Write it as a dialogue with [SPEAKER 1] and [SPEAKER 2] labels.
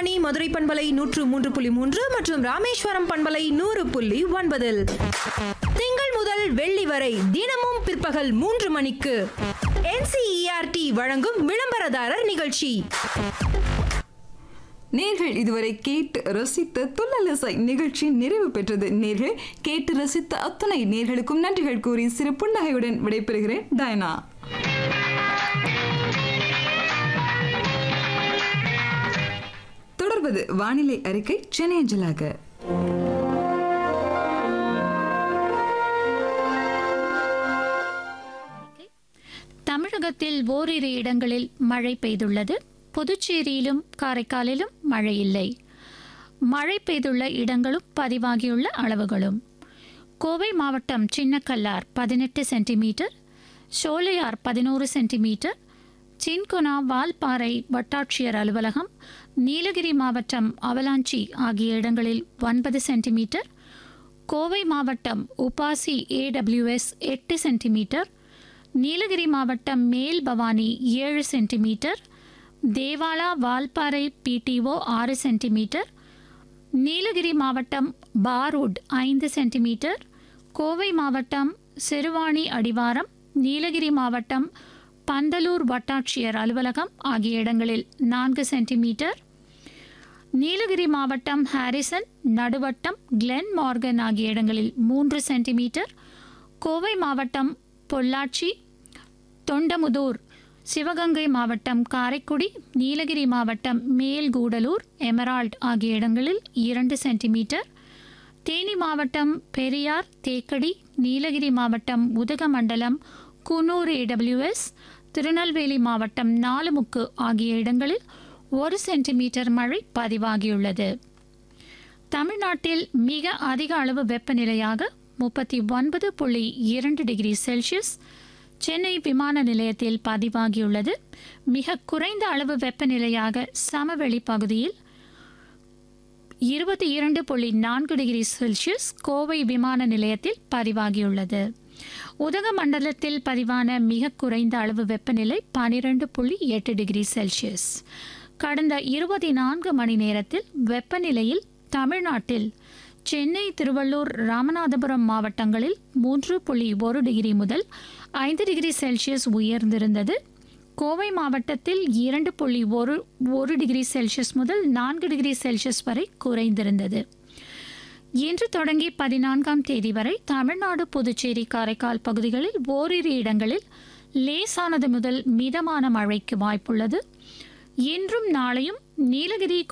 [SPEAKER 1] ஆகாஷ்வாணி மதுரை பண்பலை நூற்று மூன்று புள்ளி மூன்று மற்றும் ராமேஸ்வரம் பண்பலை நூறு புள்ளி ஒன்பதில் திங்கள் முதல் வெள்ளி வரை தினமும் பிற்பகல் மூன்று மணிக்கு என்சிஇஆர்டி வழங்கும் விளம்பரதாரர் நிகழ்ச்சி
[SPEAKER 2] நேர்கள் இதுவரை கேட்டு ரசித்த துள்ளலிசை நிகழ்ச்சி நிறைவு பெற்றது நேர்கள் கேட்டு ரசித்த அத்துணை நேர்களுக்கும் நன்றிகள் கூறி சிறு புன்னகையுடன் விடைபெறுகிறேன் டயனா தொடர்வது வானிலை அறிக்கை சென்னை அஞ்சலாக
[SPEAKER 3] தமிழகத்தில் ஓரிரு இடங்களில் மழை பெய்துள்ளது புதுச்சேரியிலும் காரைக்காலிலும் மழை இல்லை மழை பெய்துள்ள இடங்களும் பதிவாகியுள்ள அளவுகளும் கோவை மாவட்டம் சின்னக்கல்லார் பதினெட்டு சென்டிமீட்டர் சோலையார் பதினோரு சென்டிமீட்டர் சின்கொனா வால்பாறை வட்டாட்சியர் அலுவலகம் நீலகிரி மாவட்டம் அவலாஞ்சி ஆகிய இடங்களில் ஒன்பது சென்டிமீட்டர் கோவை மாவட்டம் உபாசி ஏடபிள்யூஎஸ் எட்டு சென்டிமீட்டர் நீலகிரி மாவட்டம் மேல் பவானி ஏழு சென்டிமீட்டர் தேவாலா வால்பாறை பிடிஓ ஆறு சென்டிமீட்டர் நீலகிரி மாவட்டம் பாரூட் ஐந்து சென்டிமீட்டர் கோவை மாவட்டம் சிறுவாணி அடிவாரம் நீலகிரி மாவட்டம் பந்தலூர் வட்டாட்சியர் அலுவலகம் ஆகிய இடங்களில் நான்கு சென்டிமீட்டர் நீலகிரி மாவட்டம் ஹாரிசன் நடுவட்டம் கிளென் மார்கன் ஆகிய இடங்களில் மூன்று சென்டிமீட்டர் கோவை மாவட்டம் பொள்ளாச்சி தொண்டமுதூர் சிவகங்கை மாவட்டம் காரைக்குடி நீலகிரி மாவட்டம் மேல்கூடலூர் எமரால்ட் ஆகிய இடங்களில் இரண்டு சென்டிமீட்டர் தேனி மாவட்டம் பெரியார் தேக்கடி நீலகிரி மாவட்டம் உதகமண்டலம் குன்னூர் ஏடபிள்யூஎஸ் திருநெல்வேலி மாவட்டம் நாலுமுக்கு ஆகிய இடங்களில் ஒரு சென்டிமீட்டர் மழை பதிவாகியுள்ளது தமிழ்நாட்டில் மிக அதிக அளவு வெப்பநிலையாக முப்பத்தி ஒன்பது புள்ளி இரண்டு டிகிரி செல்சியஸ் சென்னை விமான நிலையத்தில் பதிவாகியுள்ளது மிக குறைந்த அளவு வெப்பநிலையாக சமவெளி பகுதியில் இருபத்தி இரண்டு புள்ளி நான்கு டிகிரி செல்சியஸ் கோவை விமான நிலையத்தில் பதிவாகியுள்ளது உதகமண்டலத்தில் பதிவான மிக குறைந்த அளவு வெப்பநிலை பனிரெண்டு புள்ளி எட்டு டிகிரி செல்சியஸ் கடந்த இருபத்தி நான்கு மணி நேரத்தில் வெப்பநிலையில் தமிழ்நாட்டில் சென்னை திருவள்ளூர் ராமநாதபுரம் மாவட்டங்களில் மூன்று புள்ளி ஒரு டிகிரி முதல் ஐந்து டிகிரி செல்சியஸ் உயர்ந்திருந்தது கோவை மாவட்டத்தில் இரண்டு புள்ளி ஒரு ஒரு டிகிரி செல்சியஸ் முதல் நான்கு டிகிரி செல்சியஸ் வரை குறைந்திருந்தது இன்று தொடங்கி பதினான்காம் தேதி வரை தமிழ்நாடு புதுச்சேரி காரைக்கால் பகுதிகளில் ஓரிரு இடங்களில் லேசானது முதல் மிதமான மழைக்கு வாய்ப்புள்ளது இன்றும் நாளையும் நீலகிரி